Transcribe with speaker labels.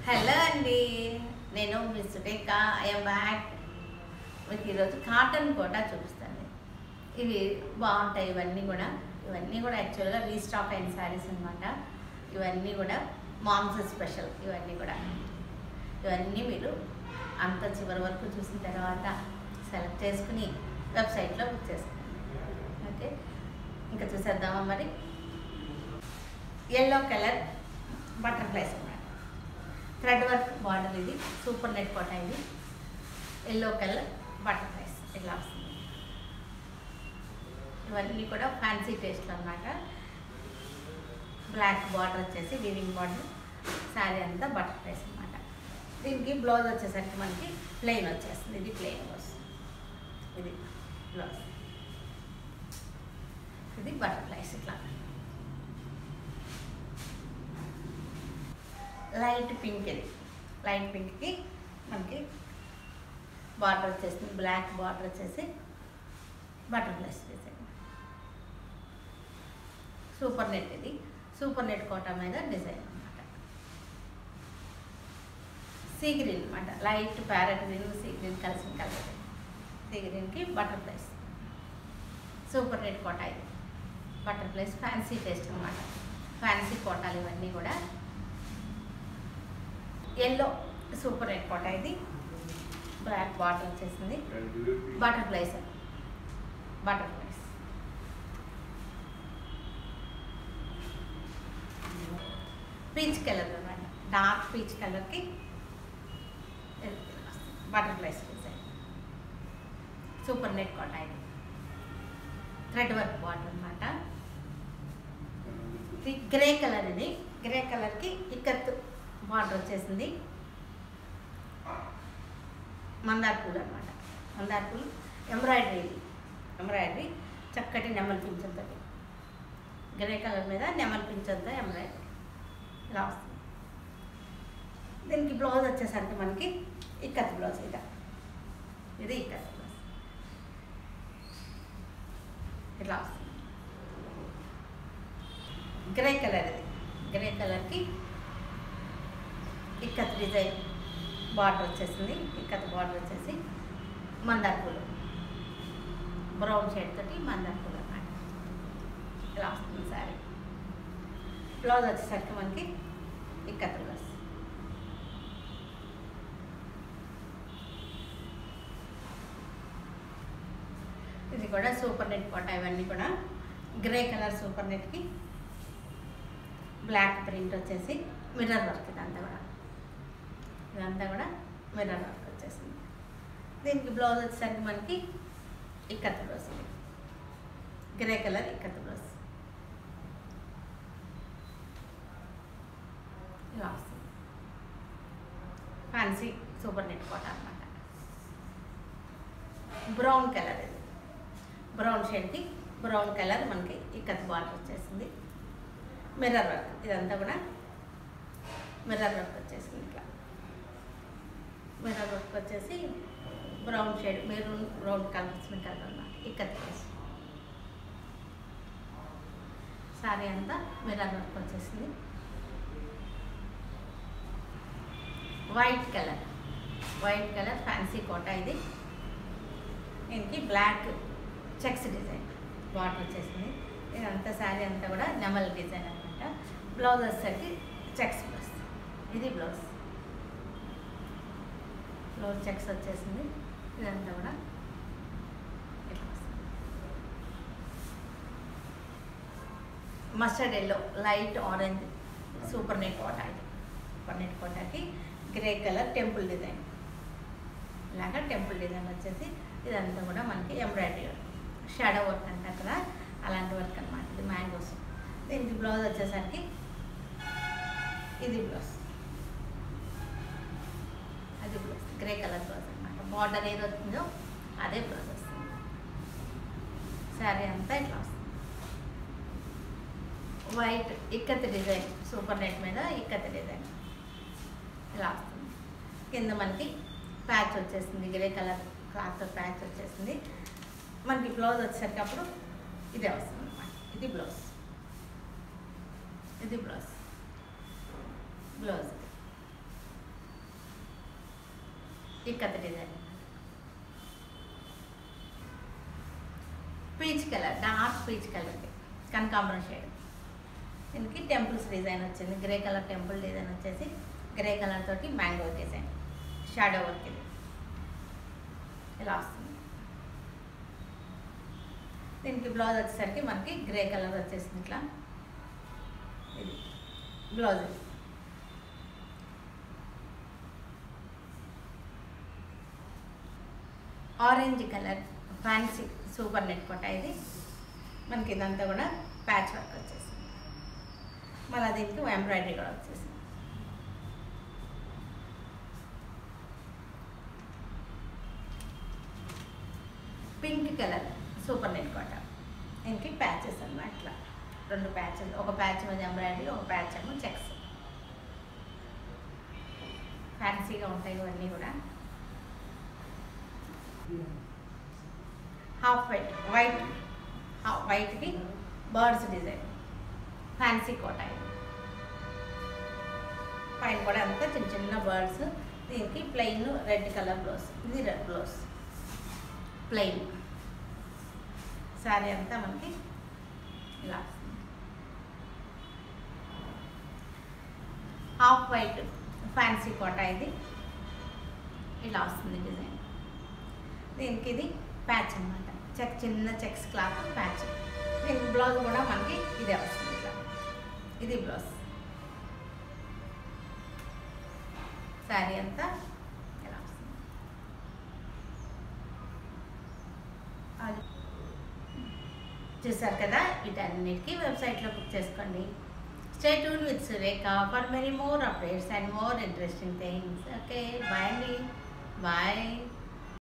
Speaker 1: Hello అండి నేను మీ Surekha I'm back మీకు ఈరోజు కాటన్ కూడా చూపిస్తాను ఇవి బాగుంటాయి ఇవన్నీ కూడా ఇవన్నీ కూడా యాక్చువల్గా రీస్టాక్ అయిన శారీస్ అనమాట ఇవన్నీ కూడా మామ్స్ స్పెషల్ ఇవన్నీ కూడా ఇవన్నీ మీరు అంత చివరి వరకు చూసిన తర్వాత సెలెక్ట్ చేసుకుని వెబ్సైట్లో బుక్ చేసుకోండి ఓకే ఇంకా చూసేద్దామా మరి ఎల్లో కలర్ బటర్ఫ్లైస్ అన్నమాట థ్రెడ్ వర్క్ బార్డర్ ఇది సూపర్ నెట్ కోట ఇది ఎల్లో కలర్ బటర్ఫ్లైస్ ఇట్లా వస్తుంది ఇవన్నీ కూడా ఫ్యాన్సీ టేస్ట్లు అన్నమాట బ్లాక్ బార్డర్ వచ్చేసి వివింగ్ బార్డర్ శారీ అంతా బటర్ఫ్లైస్ అన్నమాట దీనికి బ్లౌజ్ వచ్చేసరికి మనకి ప్లెయిన్ వచ్చేస్తుంది ఇది ప్లెయిన్ వస్తుంది ఇది బ్లౌజ్ ఇది బటర్ఫ్లైస్ ఇట్లా లైట్ పింక్ ఇది లైట్ పింక్కి మనకి బార్డర్ వచ్చేసింది బ్లాక్ బార్డర్ వచ్చేసి బటర్ఫ్లైస్ డిజైన్ సూపర్ నెట్ ఇది సూపర్ నెట్ కోటా మీద డిజైన్ అనమాట సీ గ్రీన్ అనమాట light parrot green sea green కలిసిన కలర్ సీ గ్రీన్కి బటర్ఫ్లైస్ సూపర్ నెట్ కోటా ఇది బటర్ఫ్లైస్ ఫ్యాన్సీ టేస్ట్ అనమాట ఫ్యాన్సీ కోటాలు ఇవన్నీ కూడా ఎల్లో సూపర్ నెట్ కోట ఇది బ్లాక్ బాటర్ వచ్చేసింది బటర్ఫ్లైస్ బటర్ఫ్లైస్ పీచ్ కలర్ అనమాట డార్క్ పీచ్ కలర్కి butterflies design super net Kota ఇది థ్రెడ్ వర్క్ బాటర్ అనమాట ఇది గ్రే కలర్ ఇది గ్రే కలర్కి ఇక్కత్ బార్డర్ వచ్చేసింది మందార పూలు అనమాట మందార పూలు ఎంబ్రాయిడరీ ఎంబ్రాయిడరీ చక్కటి నెమలి పింఛంతో గ్రే కలర్ మీద నెమలి పింఛంతో ఎంబ్రాయిడరీ ఇలా వస్తుంది దీనికి బ్లౌజ్ వచ్చేసరికి మనకి ఇక్కత్ బ్లౌజ్ ఇద ఇది ఇక్కత్ బ్లౌజ్ ఇట్లా వస్తుంది గ్రే కలర్ ఇది గ్రే కలర్కి ఇక్కత్ డిజైన్ బార్డర్ వచ్చేసింది ఇక్కత్ బార్డర్ వచ్చేసి మందార పూలు బ్రౌన్ షేడ్ తోటి మందార పూలు అన్నమాట ఇలా వస్తుంది సారీ బ్లౌజ్ వచ్చేసరికి మనకి ఇక్కత్ బ్లౌజ్ ఇది కూడా సూపర్ నెట్ కోట ఇవన్నీ కూడా గ్రే కలర్ సూపర్ నెట్కి బ్లాక్ ప్రింట్ వచ్చేసి మిర్రర్ వర్క్ ఇదంతా కూడా ఇదంతా కూడా మిర్రర్ వర్క్ వచ్చేసింది దీనికి బ్లౌజ్ వచ్చేసరికి మనకి ఇక్కత్ బ్లౌజ్ ఇది గ్రే కలర్ ఇక్కత్ బ్లౌజ్ ఇలా వస్తుంది ఫ్యాన్సీ సూపర్ నెట్ కోట అనమాట బ్రౌన్ కలర్ ఇది బ్రౌన్ షేడ్కి బ్రౌన్ కలర్ మనకి ఇక్కత్ బార్డర్ వచ్చేసింది మిర్రర్ వర్క్ ఇదంతా కూడా మిర్రర్ వర్క్ వచ్చేసింది ఇట్లా మిర్రర్ వర్క్ వచ్చేసి brown shade maroon brown colours colour అన్నమాట ఇక్కత్ వేసి సారీ అంతా మిర్రర్ వర్క్ వచ్చేసింది white colour white colour fancy Kota ఇది దీనికి బ్లాక్ చెక్స్ డిజైన్ బార్డర్ వచ్చేసింది ఇదంతా శారీ అంతా కూడా నెమల్ డిజైన్ అనమాట బ్లౌజ్ వచ్చేసరికి చెక్స్ బ్లౌజ్ ఇది బ్లౌజ్ బ్లౌజ్ చెక్స్ వచ్చేసింది ఇదంతా కూడా ఇట్లా వస్తుంది mustard yellow light orange super net Kota ఇది సూపర్ నెట్ కోటకి గ్రే కలర్ టెంపుల్ డిజైన్ ఇలాగా టెంపుల్ డిజైన్ వచ్చేసి ఇదంతా కూడా మనకి ఎంబ్రాయిడరీ షాడో వర్క్ అంటారు కదా అలాంటి వర్క్ అనమాట ఇది మ్యాంగోస్ దీనికి బ్లౌజ్ వచ్చేసరికి ఇది బ్లౌజ్ అది బ్లౌజ్ గ్రే కలర్ బ్లౌజ్ అనమాట బార్డర్ ఏది వచ్చిందో అదే బ్లౌజ్ వస్తుంది శారీ అంతా ఇట్లా వస్తుంది white ikat design super net మీద ఇక్కత్ డిజైన్ ఇలా వస్తుంది కింద మనకి ప్యాచ్ వచ్చేసింది గ్రే కలర్ క్లాత్ ప్యాచ్ వచ్చేసింది మనకి బ్లౌజ్ వచ్చేసరికి అప్పుడు ఇదే వస్తుంది అనమాట ఇది బ్లౌజ్ ఇది blouse blouse ikat design peach colour dark peach colour కనకాంబరం షేడ్ దీనికి టెంపుల్స్ డిజైన్ వచ్చింది గ్రే కలర్ టెంపుల్ డిజైన్ వచ్చేసి గ్రే కలర్ తోటి మ్యాంగో డిజైన్ షాడో వర్క్ ఇది ఇలా వస్తుంది దీనికి బ్లౌజ్ వచ్చేసరికి మనకి గ్రే కలర్ వచ్చేసింది ఇట్లా ఇది బ్లౌజ్ ఇది. Orange colour fancy super net Kota ఇది మనకి ఇదంతా కూడా ప్యాచ్ వర్క్ వచ్చేసింది మళ్ళీ దీనికి ఎంబ్రాయిడరీ కూడా వచ్చేసింది pink colour super net Kota దీనికి ప్యాచెస్ అన్నమాట ఇట్లా రెండు ప్యాచెస్ ఒక ప్యాచ్ మీద ఎంబ్రాయిడరీ ఒక ప్యాచ్ ఏమో చెక్స్ ఫ్యాన్సీగా ఉంటాయి ఇవన్నీ కూడా హాఫ్ వైట్ వైట్ హాఫ్ వైట్కి బర్డ్స్ డిజైన్ ఫ్యాన్సీ కోట ఇది పైన కూడా అంతా చిన్న చిన్న బర్డ్స్ దీనికి ప్లెయిన్ రెడ్ కలర్ బ్లౌజ్ ఇది రెడ్ బ్లౌజ్ ప్లెయిన్ శారీ అంతా మనకి ఇలా వస్తుంది హాఫ్ వైట్ ఫ్యాన్సీ కోట ఇది ఇలా వస్తుంది డిజైన్ దీనికి ఇది ప్యాచ్ అనమాట చెక్ చిన్న చెక్స్ క్లాత్ ప్యాచ్ దీనికి బ్లౌజ్ కూడా మనకి ఇదే వస్తుంది ఇట్లా ఇది బ్లౌజ్ శారీ అంతా ఇలా వస్తుంది అది చూసారు కదా వీటన్నిటికీ వెబ్సైట్లో బుక్ చేసుకోండి stay tune with Surekha for many more updates and more interesting things okay bye అండి బాయ్